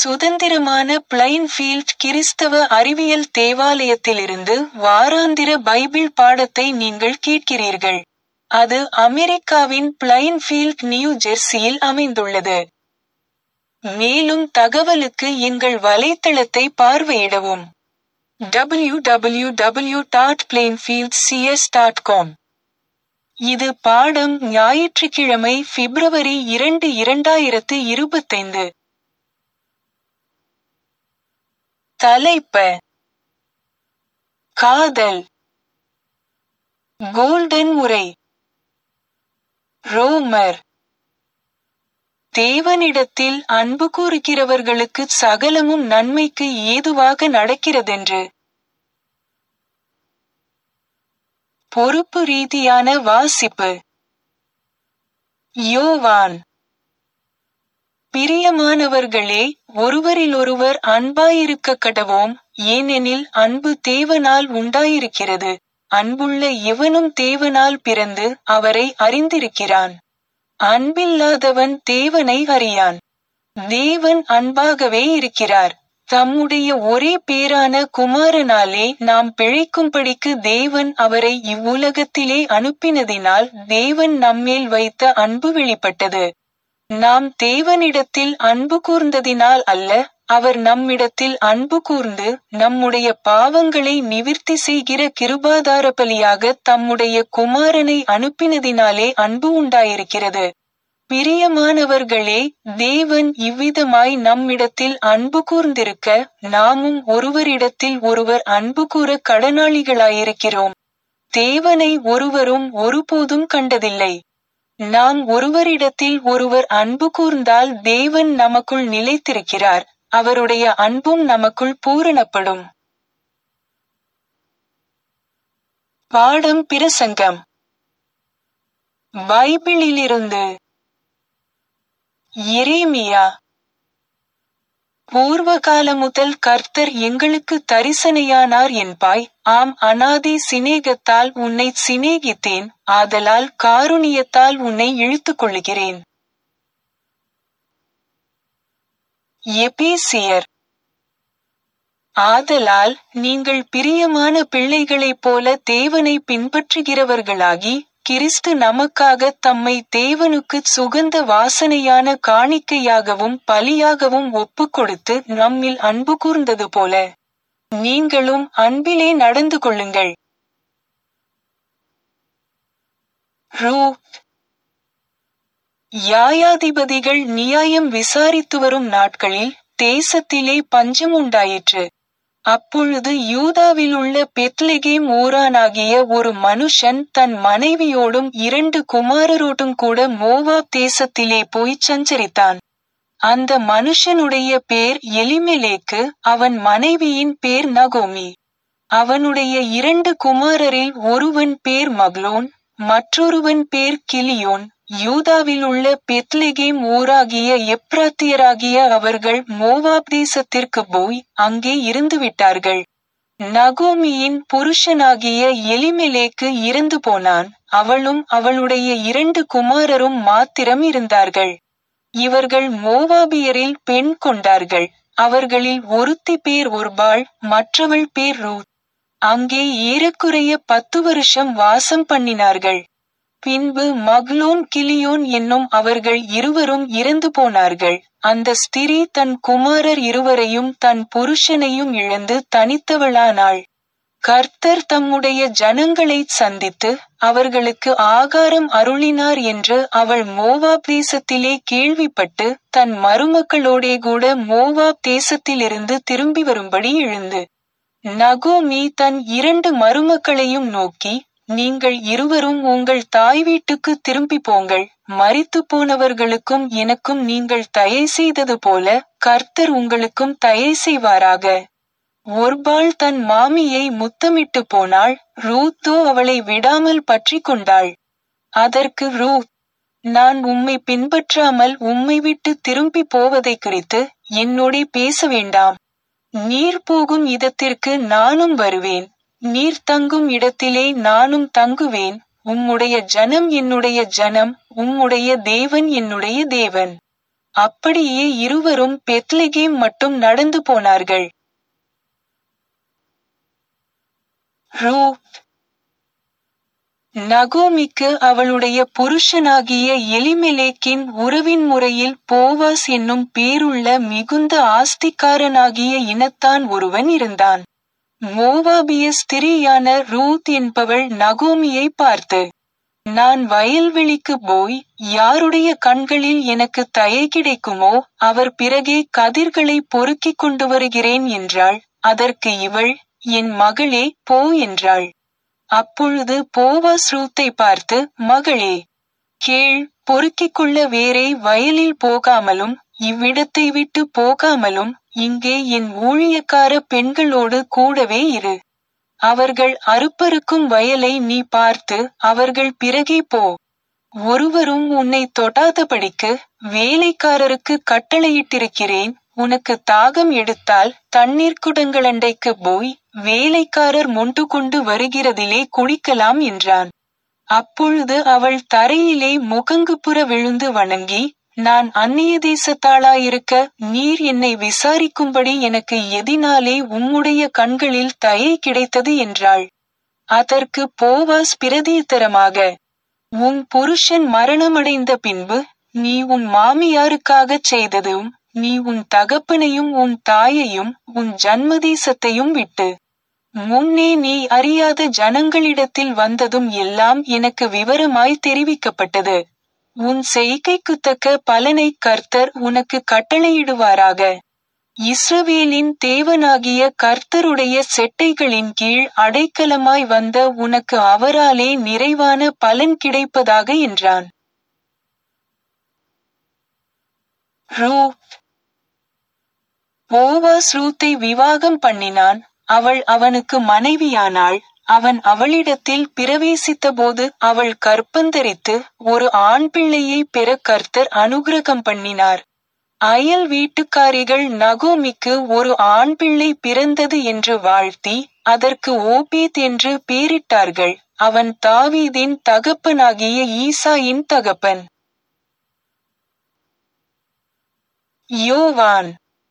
சுதந்திரமான பிளைன்ஃபீல்ட் கிறிஸ்தவ அறிவியல் தேவாலயத்திலிருந்து வாராந்திர பைபிள் பாடத்தை நீங்கள் கேட்கிறீர்கள். அது அமெரிக்காவின் பிளைன்ஃபீல்ட் நியூ ஜெர்சியில் அமைந்துள்ளது. மேலும் தகவலுக்கு எங்கள் வலைத்தளத்தை பார்வையிடவும். www.plainfieldcs.com இது பாடம் ஞாயிற்றுக்கிழமை பிப்ரவரி இரண்டு இரண்டாயிரத்து இருபத்தைந்து. தலைப்ப காதல் கோல்டன் உரை ரோமர் தேவனிடத்தில் அன்பு கூறுகிறவர்களுக்கு சகலமும் நன்மைக்கு ஏதுவாக நடக்கிறதென்று பொறுப்பு ரீதியான வாசிப்பு யோவான் பிரியமானவர்களே ஒருவரிலொருவர் அன்பாயிருக்க கடவோம் ஏனெனில் அன்பு தேவனால் உண்டாயிருக்கிறது அன்புள்ள எவனும் தேவனால் பிறந்து அவரை அறிந்திருக்கிறான் அன்பில்லாதவன் தேவனை அறியான் தேவன் அன்பாகவே இருக்கிறார் தம்முடைய ஒரே பேரான குமாரனாலே நாம் பிழைக்கும்படிக்கு தேவன் அவரை இவ்வுலகத்திலே அனுப்பினதினால் தேவன் நம்மேல் வைத்த அன்பு வெளிப்பட்டது நாம் தேவனிடத்தில் அன்பு கூர்ந்ததினால் அல்ல அவர் நம்மிடத்தில் அன்பு கூர்ந்து நம்முடைய பாவங்களை நிவிர்த்தி செய்கிற கிருபாதார பலியாக தம்முடைய குமாரனை அனுப்பினதினாலே அன்பு உண்டாயிருக்கிறது பிரியமானவர்களே தேவன் இவ்விதமாய் நம்மிடத்தில் அன்பு கூர்ந்திருக்க நாமும் ஒருவரிடத்தில் ஒருவர் அன்பு கூற கடனாளிகளாயிருக்கிறோம் தேவனை ஒருவரும் ஒருபோதும் கண்டதில்லை நாம் ஒருவரிடத்தில் ஒருவர் அன்பு கூர்ந்தால் தேவன் நமக்குள் நிலைத்திருக்கிறார் அவருடைய அன்பும் நமக்குள் பூரணப்படும் பாடம் பிரசங்கம் பைபிளிலிருந்து எரேமியா பூர்வகால முதல் கர்த்தர் எங்களுக்கு தரிசனையானார் என்பாய் ஆம் அனாதி சிநேகத்தால் உன்னை சிநேகித்தேன் ஆதலால் காருணியத்தால் உன்னை இழுத்துக் கொள்ளுகிறேன் எபேசியர் ஆதலால் நீங்கள் பிரியமான பிள்ளைகளைப் போல தேவனை பின்பற்றுகிறவர்களாகி கிறிஸ்து நமக்காக தம்மை தேவனுக்கு சுகந்த வாசனையான காணிக்கையாகவும் பலியாகவும் ஒப்புக்கொடுத்து நம்மில் அன்பு கூர்ந்தது போல நீங்களும் அன்பிலே நடந்து கொள்ளுங்கள் ரூத் யாயாதிபதிகள் நியாயம் விசாரித்து வரும் நாட்களில் தேசத்திலே பஞ்சம் உண்டாயிற்று அப்பொழுது யூதாவிலுள்ள பெத்லெகேம் ஊரானாகிய ஒரு மனுஷன் தன் மனைவியோடும் இரண்டு குமாரரோடும் கூட மோவாப் தேசத்திலே போய்ச் சஞ்சரித்தான் அந்த மனுஷனுடைய பேர் எலிமெலேக்கு அவன் மனைவியின் பேர் நகோமி அவனுடைய இரண்டு குமாரரில் ஒருவன் பேர் மக்லோன் மற்றொருவன் பேர் கிளியோன் யூதாவிலுள்ள பெத்லெகேம் ஊராகிய எப்ராத்தியராகிய அவர்கள் மோவாப் தேசத்திற்கு போய் அங்கே இருந்து விட்டார்கள் நகோமியின் புருஷனாகிய எலிமெலேக்கு இறந்து போனான் அவளும் அவளுடைய இரண்டு குமாரரும் மாத்திரம் இருந்தார்கள் இவர்கள் மோவாபியரில் பெண் கொண்டார்கள் அவர்களில் ஒருத்தி பேர் ஒருபாள் மற்றவள் பேர் ரூத் அங்கே ஏறக்குறைய பத்து வருஷம் வாசம் பண்ணினார்கள் பின்பு மக்லோன் கிளியோன் என்னும் அவர்கள் இருவரும் இறந்து போனார்கள் அந்த ஸ்திரீ தன் குமாரர் இருவரையும் தன் புருஷனையும் இழந்து தனித்தவளானாள் கர்த்தர் தம்முடைய ஜனங்களைச் சந்தித்து அவர்களுக்கு ஆகாரம் அருளினார் என்று அவள் மோவாப் தேசத்திலே கேள்விப்பட்டு தன் மருமக்களோடே கூட மோவாப் தேசத்திலிருந்து திரும்பி வரும்படி எழுந்து நகோமி தன் இரண்டு மருமக்களையும் நோக்கி நீங்கள் இருவரும் உங்கள் தாய் வீட்டுக்கு திரும்பி போங்கள் மரித்து போனவர்களுக்கும் எனக்கும் நீங்கள் தயை செய்தது போல கர்த்தர் உங்களுக்கும் தயை செய்வாராக ஒருபாள் தன் மாமியை முத்தமிட்டு போனாள் ரூத்தோ அவளை விடாமல் பற்றி கொண்டாள் அதற்கு ரூத் நான் உம்மை பின்பற்றாமல் உம்மை விட்டு திரும்பி போவதை குறித்து என்னோடே பேச வேண்டாம் நீர் போகும் இடத்திற்கு நானும் வருவேன் நீர் தங்கும் இடத்திலே நானும் தங்குவேன் உம்முடைய ஜனம் என்னுடைய ஜனம் உம்முடைய தேவன் என்னுடைய தேவன் அப்படியே இருவரும் பெத்லெகேம் மட்டும் நடந்து போனார்கள் ரூத் நகோமிக்கு அவளுடைய புருஷனாகிய எலிமெலேக்கின் உறவின் முறையில் போவாஸ் என்னும் பேருள்ள மிகுந்த ஆஸ்திக்காரனாகிய இனத்தான் ஒருவன் இருந்தான் மோவாபிய ஸ்திரீயான ரூத் என்பவள் நகோமியை பார்த்து நான் வயல்வெளிக்கு போய் யாருடைய கண்களில் எனக்கு தயை கிடைக்குமோ அவர் பிறகே கதிர்களை பொறுக்கிக் கொண்டு வருகிறேன் என்றாள் அதற்கு இவள் என் மகளே போ என்றாள் அப்பொழுது போவாஸ் ரூத்தை பார்த்து மகளே கேள் பொறுக்கிக் கொள்ள வேறே வயலில் போகாமலும் இவ்விடத்தை விட்டு போகாமலும் இங்கே என் ஊழியக்கார பெண்களோடு கூடவே இரு அவர்கள் அறுப்பறுக்கும் வயலை நீ பார்த்து அவர்கள் பிறகே போ ஒருவரும் உன்னை தொடாதபடிக்கு வேலைக்காரருக்கு கட்டளையிட்டிருக்கிறேன் உனக்கு தாகம் எடுத்தால் தண்ணீர் குடங்களண்டைக்கு போய் வேலைக்காரர் மொண்டு கொண்டு வருகிறதிலே குளிக்கலாம் என்றான் அப்பொழுது அவள் தரையிலே முகங்குப்புற விழுந்து வணங்கி நான் அந்நிய தேசத்தாளாயிருக்க நீர் என்னை விசாரிக்கும்படி எனக்கு எதினாலே உம்முடைய கண்களில் தயை கிடைத்தது என்றாள் அதற்கு போவாஸ் பிரதியுத்தரமாக உன் புருஷன் மரணமடைந்த பின்பு நீ உன் மாமியாருக்காகச் செய்ததும் நீ உன் தகப்பனையும் உன் தாயையும் உன் ஜன்மதேசத்தையும் விட்டு முன்னே நீ அறியாத ஜனங்களிடத்தில் வந்ததும் எல்லாம் எனக்கு விவரமாய் தெரிவிக்கப்பட்டது உன் செய்கைக்குத்தக்க பலனை கர்த்தர் உனக்கு கட்டளையிடுவாராக இஸ்ரவேலின் தேவனாகிய கர்த்தருடைய செட்டைகளின் கீழ் அடைக்கலமாய் வந்த உனக்கு அவராலே நிறைவான பலன் கிடைப்பதாக என்றான் ரூத் போவாஸ் ரூத்தை விவாகம் பண்ணினான் அவள் அவனுக்கு மனைவியானாள் அவன் அவளிடத்தில் பிரவேசித்தபோது அவள் கற்பந்தரித்து ஒரு ஆண் பிள்ளையை பெற கர்த்தர் அனுகிரகம் பண்ணினார் அயல் வீட்டுக்காரிகள் நகோமிக்கு ஒரு ஆண் பிள்ளை பிறந்தது என்று வாழ்த்தி அதற்கு ஓபேத் என்று பேரிட்டார்கள் அவன் தாவீதின் தகப்பனாகிய ஈசாயின் தகப்பன் யோவான்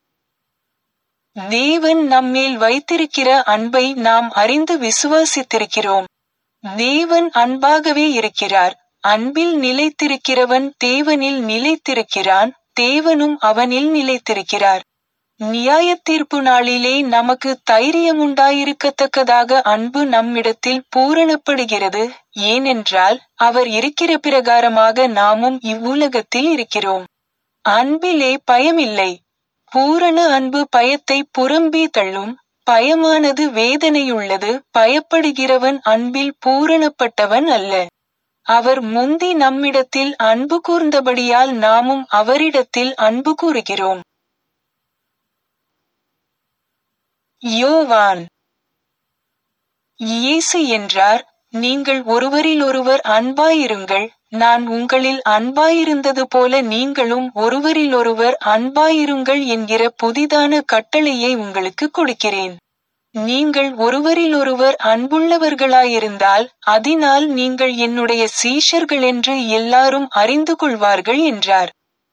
தேவன் நம்மேல் வைத்திருக்கிற அன்பை நாம் அறிந்து விசுவாசித்திருக்கிறோம் தேவன் அன்பாகவே இருக்கிறார் அன்பில் நிலைத்திருக்கிறவன் தேவனில் நிலைத்திருக்கிறான் தேவனும் அவனில் நிலைத்திருக்கிறார் நியாய தீர்ப்பு நாளிலே நமக்கு தைரியம் உண்டாயிருக்கத்தக்கதாக அன்பு நம்மிடத்தில் பூரணப்படுகிறது ஏனென்றால் அவர் இருக்கிற பிரகாரமாக நாமும் இவ்வுலகத்தில் இருக்கிறோம் அன்பிலே பயமில்லை பூரண அன்பு பயத்தை புறம்பே தள்ளும் பயமானது வேதனையுள்ளது பயப்படுகிறவன் அன்பில் பூரணப்பட்டவன் அல்ல அவர் முந்தி நம்மிடத்தில் அன்பு கூர்ந்தபடியால் நாமும் அவரிடத்தில் அன்பு கூறுகிறோம் யோவான் இயேசு என்றார் நீங்கள் ஒருவரிலொருவர் அன்பாயிருங்கள் நான் உங்களில் அன்பாயிருந்தது போல நீங்களும் ஒருவரிலொருவர் அன்பாயிருங்கள் என்கிற புதிதான கட்டளையை உங்களுக்கு கொடுக்கிறேன் நீங்கள் ஒருவரிலொருவர் அன்புள்ளவர்களாயிருந்தால் அதனால் நீங்கள் என்னுடைய சீஷர்கள் என்று எல்லாரும் அறிந்து கொள்வார்கள் என்றார்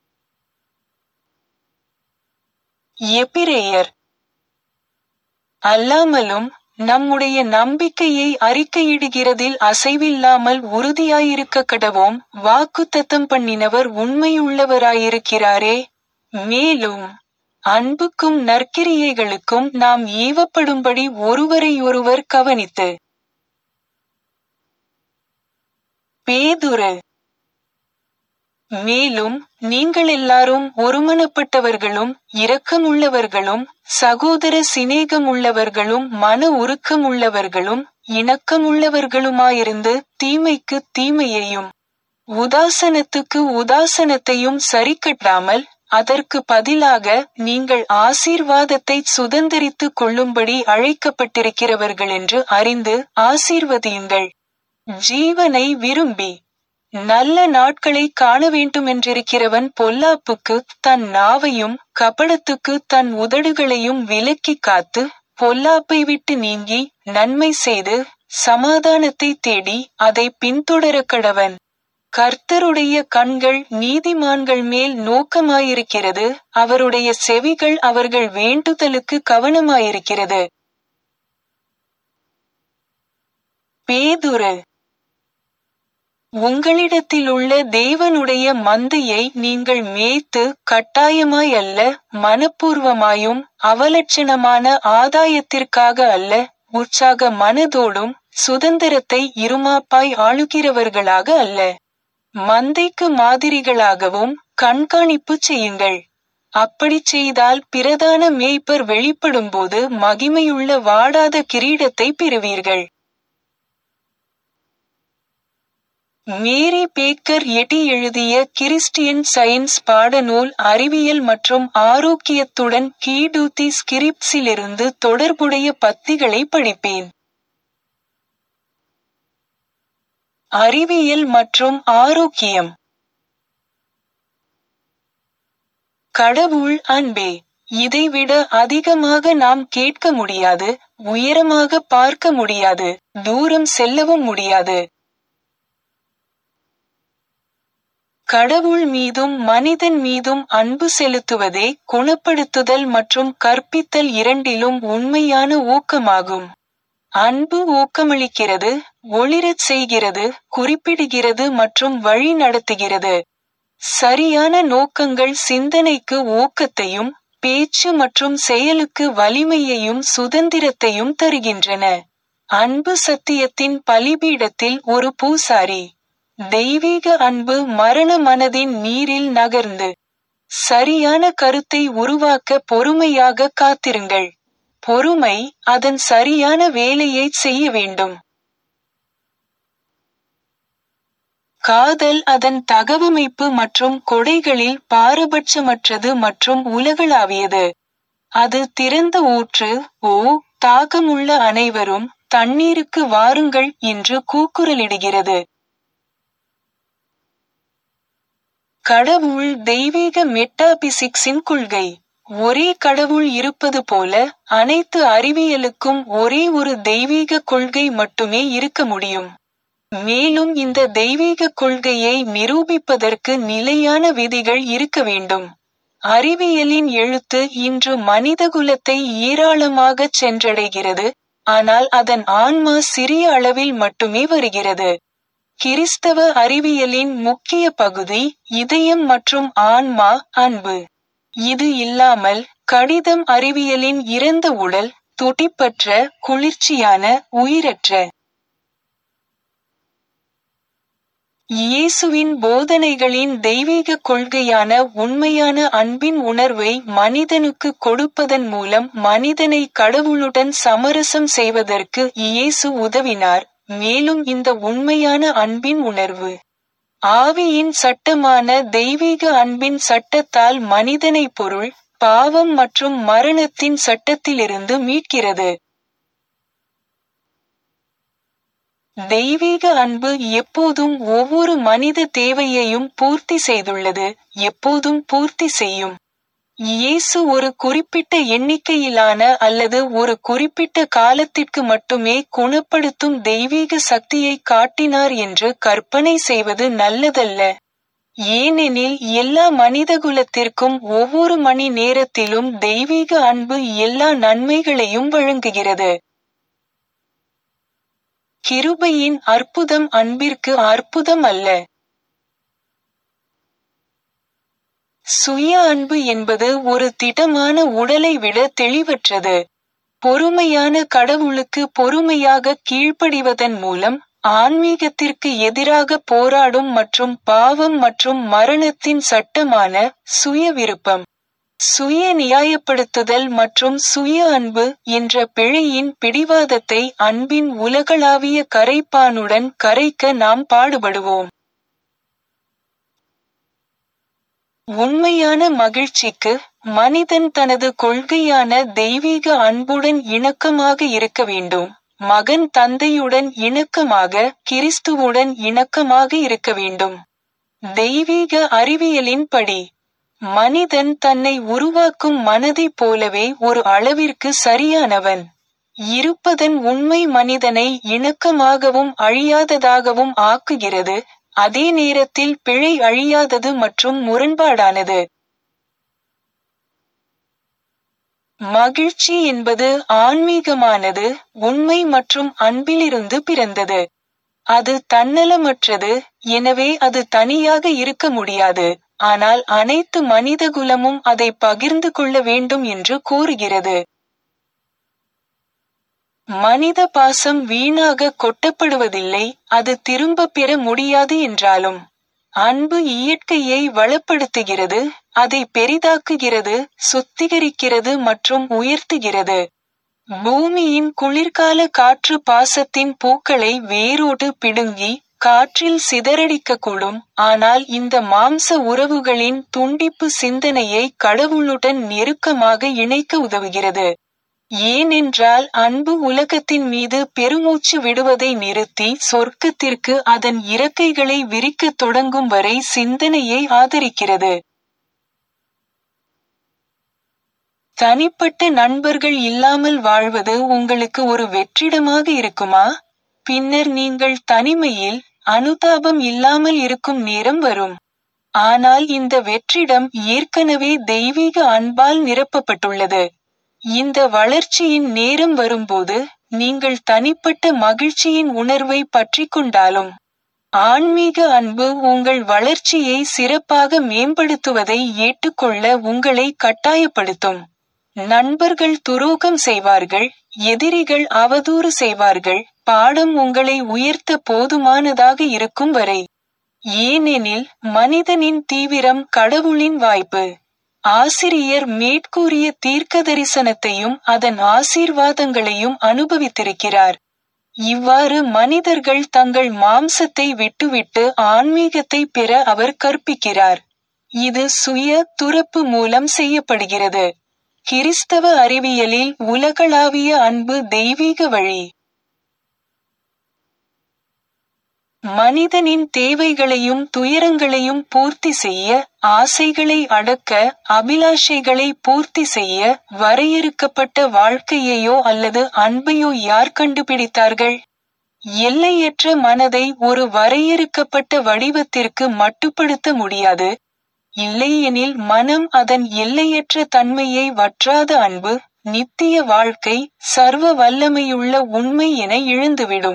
எபிரேயர் அல்லாமலும் நம்முடைய நம்பிக்கையை அறிக்கையிடுகிறதில் அசைவில்லாமல் உறுதியாயிருக்க கடவோம் வாக்குத்தத்தம் பண்ணினவர் உண்மையுள்ளவராயிருக்கிறாரே மேலும் அன்புக்கும் நற்கிரியைகளுக்கும் நாம் ஏவப்படும்படி ஒருவரையொருவர் கவனித்து பேதுரு மேலும் நீங்கள் எல்லாரும் ஒருமனப்பட்டவர்களும் இரக்கமுள்ளவர்களும் சகோதர சிநேகமுள்ளவர்களும் மன உருக்கமுள்ளவர்களும் இணக்கமுள்ளவர்களுமாயிருந்து தீமைக்கு தீமையையும் உதாசனத்துக்கு உதாசனத்தையும் சரிக்கட்டாமல் அதற்கு பதிலாக நீங்கள் ஆசீர்வாதத்தை சுதந்திரித்துக் கொள்ளும்படி அழைக்கப்பட்டிருக்கிறவர்கள் என்று அறிந்து ஆசீர்வதியுங்கள் ஜீவனை விரும்பி நல்ல நாட்களை காண வேண்டுமென்றிருக்கிறவன் பொல்லாப்புக்கு தன் நாவையும் கபடத்துக்கு தன் உதடுகளையும் விலக்கி காத்து பொல்லாப்பை விட்டு நீங்கி நன்மை செய்து சமாதானத்தை தேடி அதை பின்தொடர கடவன் கர்த்தருடைய கண்கள் நீதிமான்கள் மேல் நோக்கமாயிருக்கிறது அவருடைய செவிகள் அவர்கள் வேண்டுதலுக்கு கவனமாயிருக்கிறது பேதுரு உங்களிடத்திலுள்ள தேவனுடைய மந்தையை நீங்கள் மேய்த்து கட்டாயமாய் அல்ல மனப்பூர்வமாயும் அவலட்சணமான ஆதாயத்திற்காக அல்ல உற்சாக மனதோடும் சுதந்திரத்தை இருமாப்பாய் ஆளுகிறவர்களாக அல்ல மந்தைக்கு மாதிரிகளாகவும் கண்காணிப்பு செய்யுங்கள் அப்படி செய்தால் பிரதான மேய்ப்பர் வெளிப்படும்போது மகிமையுள்ள வாடாத கிரீடத்தை பெறுவீர்கள் மேரி பேக்கர் எட்டி எழுதிய கிறிஸ்டியன் சயின்ஸ் பாடநூல் அறிவியல் மற்றும் ஆரோக்கியத்துடன் கீடூத்தி ஸ்கிரிப்ஸிலிருந்து தொடர்புடைய பத்திகளை படிப்பேன் அறிவியல் மற்றும் ஆரோக்கியம் கடவுள் அன்பே இதைவிட அதிகமாக நாம் கேட்க முடியாது உயரமாக பார்க்க முடியாது தூரம் செல்லவும் முடியாது கடவுள் மீதும் மனிதன் மீதும் அன்பு செலுத்துவதே குணப்படுத்துதல் மற்றும் கற்பித்தல் இரண்டிலும் உண்மையான ஊக்கமாகும் அன்பு ஊக்கமளிக்கிறது ஒளிரச் செய்கிறது குறிப்பிடுகிறது மற்றும் வழி நடத்துகிறது சரியான நோக்கங்கள் சிந்தனைக்கு ஊக்கத்தையும் பேச்சு மற்றும் செயலுக்கு வலிமையையும் சுதந்திரத்தையும் தருகின்றன அன்பு சத்தியத்தின் பலிபீடத்தில் ஒரு பூசாரி தெய்வீக அன்பு மரண மனதின் நீரில் நகர்ந்து சரியான கருத்தை உருவாக்க பொறுமையாக காத்திருங்கள் பொறுமை அதன் சரியான வேலையை செய்ய வேண்டும் காதல் அதன் தகவமைப்பு மற்றும் கொடைகளில் பாரபட்சமற்றது மற்றும் உலகளாவியது அது திறந்த ஊற்று ஓ தாகமுள்ள அனைவரும் தண்ணீருக்கு வாருங்கள் என்று கூக்குரலிடுகிறது கடவுள் தெய்வீக மெட்டாபிசிக்ஸின் கொள்கை ஒரே கடவுள் இருப்பது போல அனைத்து அறிவியலுக்கும் ஒரே ஒரு தெய்வீக கொள்கை மட்டுமே இருக்க முடியும் மேலும் இந்த தெய்வீக கொள்கையை நிரூபிப்பதற்கு நிலையான விதிகள் இருக்க வேண்டும் அறிவியலின் எழுத்து இன்று மனிதகுலத்தை ஏராளமாகச் சென்றடைகிறது ஆனால் அதன் ஆன்மா சிறிய அளவில் மட்டுமே வருகிறது கிறிஸ்தவ அறிவியலின் முக்கிய பகுதி இதயம் மற்றும் ஆன்மா அன்பு இது இல்லாமல் கடிதம் அறிவியலின் இறந்த உடல் துடிப்பற்ற குளிர்ச்சியான உயிரற்ற இயேசுவின் போதனைகளின் தெய்வீக கொள்கையான உண்மையான அன்பின் உணர்வை மனிதனுக்கு கொடுப்பதன் மூலம் மனிதனை கடவுளுடன் சமரசம் செய்வதற்கு இயேசு உதவினார் மேலும் இந்த உண்மையான அன்பின் உணர்வு ஆவியின் சட்டமான தெய்வீக அன்பின் சட்டத்தால் மனிதனை பொருள் பாவம் மற்றும் மரணத்தின் சட்டத்திலிருந்து மீட்கிறது தெய்வீக அன்பு எப்போதும் ஒவ்வொரு மனித தேவையையும் பூர்த்தி செய்துள்ளது எப்போதும் பூர்த்தி செய்யும் இயேசு ஒரு குறிப்பிட்ட எண்ணிக்கையிலான அல்லது ஒரு குறிப்பிட்ட காலத்திற்கு மட்டுமே குணப்படுத்தும் தெய்வீக சக்தியை காட்டினார் என்று கற்பனை செய்வது நல்லதல்ல ஏனெனில் எல்லா மனிதகுலத்திற்கும் ஒவ்வொரு மணி நேரத்திலும் தெய்வீக அன்பு எல்லா நன்மைகளையும் வழங்குகிறது கிருபையின் அற்புதம் அன்பிற்கு அற்புதம் அல்ல சுய அன்பு என்பது ஒரு திடமான உடலை விட தெளிவற்றது பொறுமையான கடவுளுக்கு பொறுமையாக கீழ்ப்படிவதன் மூலம் ஆன்மீகத்திற்கு எதிராக போராடும் மற்றும் பாவம் மற்றும் மரணத்தின் சட்டமான சுய விருப்பம் சுய நியாயப்படுத்துதல் மற்றும் சுய அன்பு என்ற பிழையின் பிடிவாதத்தை அன்பின் உலகளாவிய கரைப்பானுடன் கரைக்க நாம் பாடுபடுவோம் உண்மையான மகிழ்ச்சிக்கு மனிதன் தனது கொள்கையான தெய்வீக அன்புடன் இணக்கமாக இருக்க வேண்டும் மகன் தந்தையுடன் இணக்கமாக கிறிஸ்துவுடன் இணக்கமாக இருக்க வேண்டும் தெய்வீக அறிவியலின் படி மனிதன் தன்னை உருவாக்கும் மனதைப் போலவே ஒரு அளவிற்கு சரியானவன் இருப்பதன் உண்மை மனிதனை இணக்கமாகவும் அழியாததாகவும் ஆக்குகிறது அதே நேரத்தில் பிழை அழியாதது மற்றும் முரண்பாடானது மகிழ்ச்சி என்பது ஆன்மீகமானது உண்மை மற்றும் அன்பிலிருந்து பிறந்தது அது தன்னலமற்றது எனவே அது தனியாக இருக்க முடியாது ஆனால் அனைத்து மனிதகுலமும் அதை பகிர்ந்து கொள்ள வேண்டும் என்று கூறுகிறது மனித பாசம் வீணாக கொட்டப்படுவதில்லை அது திரும்ப பெற முடியாது என்றாலும் அன்பு இயற்கையை வளப்படுத்துகிறது அதை பெரிதாக்குகிறது சுத்திகரிக்கிறது மற்றும் உயர்த்துகிறது பூமியின் குளிர்கால காற்று பாசத்தின் பூக்களை வேரோடு பிடுங்கி காற்றில் சிதறடிக்கக்கூடும் ஆனால் இந்த மாம்ச உறவுகளின் துண்டிப்பு சிந்தனையை கடவுளுடன் நெருக்கமாக இணைக்க உதவுகிறது ஏனென்றால் அன்பு உலகத்தின் மீது பெருமூச்சு விடுவதை நிறுத்தி சொர்க்கத்திற்கு அதன் இறக்கைகளை விரிக்கத் தொடங்கும் வரை சிந்தனையை ஆதரிக்கிறது தனிப்பட்ட நண்பர்கள் இல்லாமல் வாழ்வது உங்களுக்கு ஒரு வெற்றிடமாக இருக்குமா பின்னர் நீங்கள் தனிமையில் அனுதாபம் இல்லாமல் இருக்கும் நேரம் வரும் ஆனால் இந்த வெற்றிடம் ஏற்கனவே தெய்வீக அன்பால் நிரப்பப்பட்டுள்ளது இந்த வளர்ச்சியின் நேரம் வரும்போது நீங்கள் தனிப்பட்ட மகிழ்ச்சியின் உணர்வை பற்றி கொண்டாலும் ஆன்மீக அன்பு உங்கள் வளர்ச்சியை சிறப்பாக மேம்படுத்துவதை ஏற்றுக்கொள்ள உங்களை கட்டாயப்படுத்தும் நண்பர்கள் துரோகம் செய்வார்கள் எதிரிகள் அவதூறு செய்வார்கள் பாடம் உங்களை உயர்த்த போதுமானதாக இருக்கும் வரை ஏனெனில் மனிதனின் தீவிரம் கடவுளின் வாய்ப்பு ஆசிரியர் மேற்கூறிய தீர்க்க தரிசனத்தையும் அதன் ஆசீர்வாதங்களையும் அனுபவித்திருக்கிறார் இவ்வாறு மனிதர்கள் தங்கள் மாம்சத்தை விட்டுவிட்டு ஆன்மீகத்தை பெற அவர் கற்பிக்கிறார் இது சுய துறப்பு மூலம் செய்யப்படுகிறது கிறிஸ்தவ அறிவியலில் உலகளாவிய அன்பு தெய்வீக வழி மனிதனின் தேவைகளையும் துயரங்களையும் பூர்த்தி செய்ய ஆசைகளை அடக்க அபிலாஷைகளை பூர்த்தி செய்ய வரையறுக்கப்பட்ட வாழ்க்கையையோ அல்லது அன்பையோ யார் கண்டுபிடித்தார்கள் எல்லையற்ற மனதை ஒரு வரையறுக்கப்பட்ட வடிவத்திற்கு மட்டுப்படுத்த முடியாது இல்லையெனில் மனம் அதன் எல்லையற்ற தன்மையை வற்றாத அன்பு நித்திய வாழ்க்கை சர்வ வல்லமையுள்ள உண்மை என இழந்துவிடும்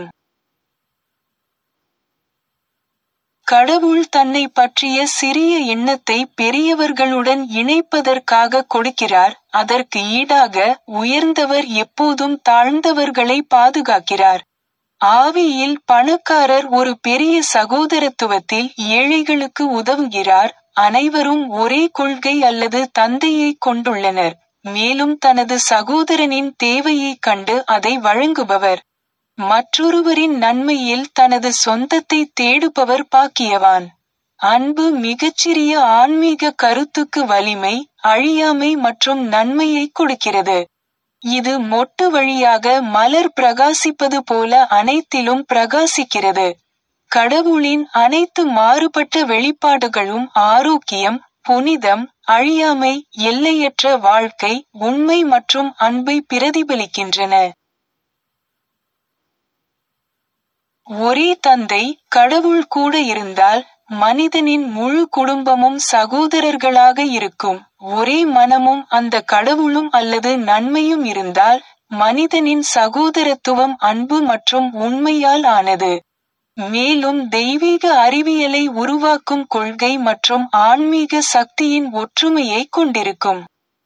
கடவுள் தன்னை பற்றிய சிறிய எண்ணத்தை பெரியவர்களுடன் இணைப்பதற்காக கொடுக்கிறார் அதற்கு ஈடாக உயர்ந்தவர் எப்போதும் தாழ்ந்தவர்களை பாதுகாக்கிறார் ஆவியில் பணக்காரர் ஒரு பெரிய சகோதரத்துவத்தில் ஏழைகளுக்கு உதவுகிறார் அனைவரும் ஒரே கொள்கை அல்லது தந்தையை கொண்டுள்ளனர் மேலும் தனது சகோதரனின் தேவையைக் கண்டு அதை வழங்குபவர் மற்றொருவரின் நன்மையில் தனது சொந்தத்தை தேடுபவர் பாக்கியவான் அன்பு மிகச்சிறிய ஆன்மீக கருத்துக்கு வலிமை அழியாமை மற்றும் நன்மையை கொடுக்கிறது இது மொட்டு வழியாக மலர் பிரகாசிப்பது போல அனைத்திலும் பிரகாசிக்கிறது கடவுளின் அனைத்து மாறுபட்ட வெளிப்பாடுகளும் ஆரோக்கியம் புனிதம் அழியாமை எல்லையற்ற வாழ்க்கை உண்மை மற்றும் அன்பை பிரதிபலிக்கின்றன ஒரே தந்தை கடவுள் கூட இருந்தால் மனிதனின் முழு குடும்பமும் சகோதரர்களாக இருக்கும் ஒரே மனமும் அந்த கடவுளும் அல்லது நன்மையும் இருந்தால் மனிதனின் சகோதரத்துவம் அன்பு மற்றும் உண்மையால் ஆனது மேலும் தெய்வீக அறிவியலை உருவாக்கும் கொள்கை மற்றும் ஆன்மீக சக்தியின் ஒற்றுமையை கொண்டிருக்கும்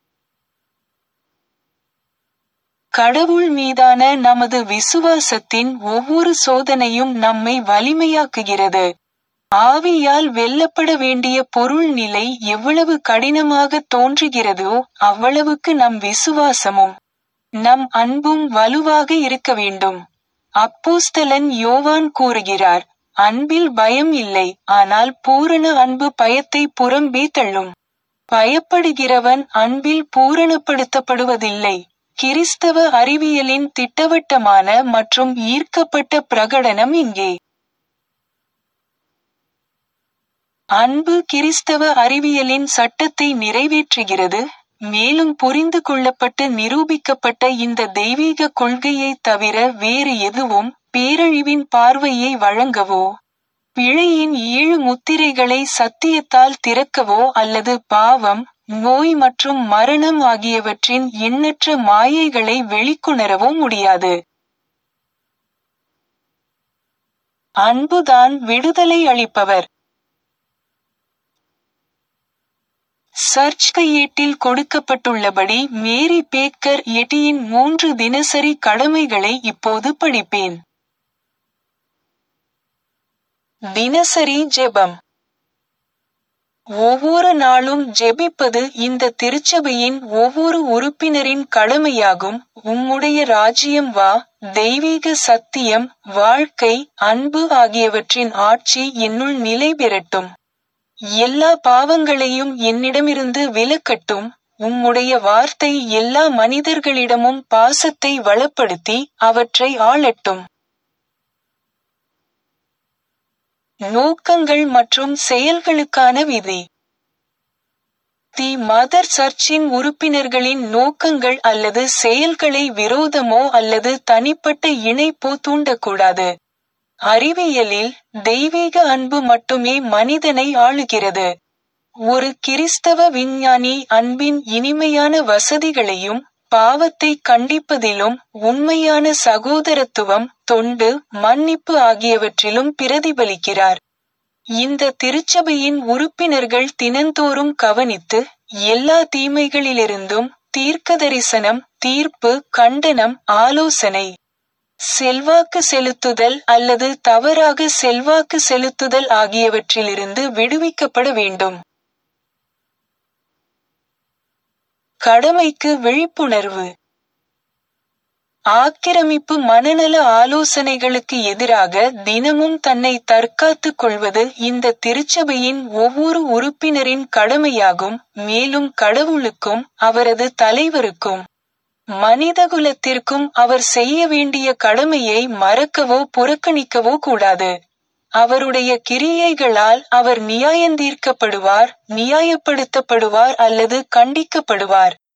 கடவுள் மீதான நமது விசுவாசத்தின் ஒவ்வொரு சோதனையும் நம்மை வலிமையாக்குகிறது ஆவியால் வெல்லப்பட வேண்டிய பொருள் நிலை எவ்வளவு கடினமாக தோன்றுகிறதோ அவ்வளவுக்கு நம் விசுவாசமும் நம் அன்பும் வலுவாக இருக்க வேண்டும் அப்போஸ்தலன் யோவான் கூறுகிறார் அன்பில் பயம் இல்லை ஆனால் பூரண அன்பு பயத்தை புறம்பே தள்ளும் பயப்படுகிறவன் அன்பில் பூரணப்படுத்தப்படுவதில்லை கிறிஸ்தவ அறிவியலின் திட்டவட்டமான மற்றும் ஈர்க்கப்பட்ட பிரகடனம் இங்கே அன்பு கிறிஸ்தவ அறிவியலின் சட்டத்தை நிறைவேற்றுகிறது மேலும் புரிந்து கொள்ளப்பட்டு நிரூபிக்கப்பட்ட இந்த தெய்வீக கொள்கையை தவிர வேறு எதுவும் பேரழிவின் பார்வையை வழங்கவோ பிழையின் ஏழு முத்திரைகளை சத்தியத்தால் திறக்கவோ அல்லது பாவம் நோய் மற்றும் மரணம் ஆகியவற்றின் எண்ணற்ற மாயைகளை வெளிக்கொணரவோ முடியாது அன்புதான் விடுதலை அளிப்பவர் சர்ச் கையேட்டில் கொடுக்கப்பட்டுள்ளபடி மேரி பேக்கர் எட்டியின் மூன்று தினசரி கடமைகளை இப்போது படிப்பேன் தினசரி ஜெபம் ஒவ்வொரு நாளும் ஜெபிப்பது இந்த திருச்சபையின் ஒவ்வொரு உறுப்பினரின் கடமையாகும் உம்முடைய ராஜ்யம் வா தெய்வீக சத்தியம் வாழ்க்கை அன்பு ஆகியவற்றின் ஆட்சி என்னுள் நிலை பெறட்டும் எல்லா பாவங்களையும் என்னிடமிருந்து விலக்கட்டும் உம்முடைய வார்த்தை எல்லா மனிதர்களிடமும் பாசத்தை வளப்படுத்தி அவற்றை ஆளட்டும் நோக்கங்கள் மற்றும் செயல்களுக்கான விதி தி மதர் சர்ச்சின் உறுப்பினர்களின் நோக்கங்கள் அல்லது செயல்களை விரோதமோ அல்லது தனிப்பட்ட இணைப்போ தூண்டக்கூடாது அறிவியலில் தெய்வீக அன்பு மட்டுமே மனிதனை ஆளுகிறது ஒரு கிறிஸ்தவ விஞ்ஞானி அன்பின் இனிமையான வசதிகளையும் பாவத்தை கண்டிப்பதிலும் உண்மையான சகோதரத்துவம் தொண்டு மன்னிப்பு ஆகியவற்றிலும் பிரதிபலிக்கிறார் இந்த திருச்சபையின் உறுப்பினர்கள் தினந்தோறும் கவனித்து எல்லா தீமைகளிலிருந்தும் தீர்க்கதரிசனம் தீர்ப்பு கண்டனம் ஆலோசனை செல்வாக்கு செலுத்துதல் அல்லது தவறாக செல்வாக்கு செலுத்துதல் ஆகியவற்றிலிருந்து விடுவிக்கப்பட வேண்டும் கடமைக்கு விழிப்புணர்வு ஆக்கிரமிப்பு மனநல ஆலோசனைகளுக்கு எதிராக தினமும் தன்னை தற்காத்துக் கொள்வது இந்த திருச்சபையின் ஒவ்வொரு உறுப்பினரின் கடமையாகும் மேலும் கடவுளுக்கும் அவரது தலைவருக்கும் மனிதகுலத்திற்கும் அவர் செய்ய வேண்டிய கடமையை மறக்கவோ புறக்கணிக்கவோ கூடாது அவருடைய கிரியைகளால் அவர் நியாயந்தீர்க்கப்படுவார் நியாயப்படுத்தப்படுவார் அல்லது கண்டிக்கப்படுவார்